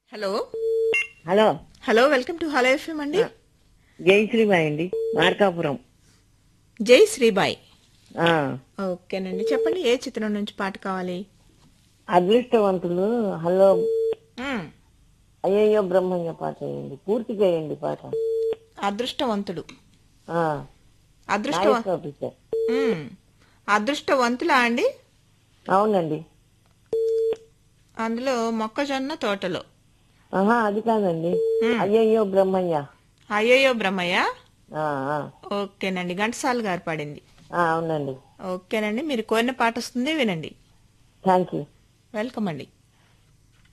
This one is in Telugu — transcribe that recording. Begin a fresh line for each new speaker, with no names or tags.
Hello
hello
hello welcome to hello FM అండి
జై శ్రీమాయ్ అండి మార్కాపురం
జై శ్రీబాయ్
ఆ,
ఓకేనండి చెప్పండి ఏ చిత్రం నుంచి పాట కావాలి
అదృష్టవంతులు హలో
మ్మ్.
అయ్యయ్యో బ్రహ్మయ్య పాట వేయండి పూర్తి చేయండి పాట
అదృష్టవంతుడు
ఆ,
అదృష్ట
నాయక్ ఆఫీసర్
మ్మ్. అదృష్టవంతులా అండి
అవునండి
అందులో మొక్కజొన్న తోటలో
ఆహా అది కాదండి
మ్మ్.
అయ్యయ్యో బ్రహ్మయ్య
అయ్యయ్యో బ్రహ్మయ్య
ఆ, ఆ,
ఓకేనండి ఘంటసాల గారు పాడింది
ఆ, అవునండి
ఓకేనండి మీరు కోరిన పాట వస్తుంది వినండి
థ్యాంక్ యూ
వెల్కమ్ అండి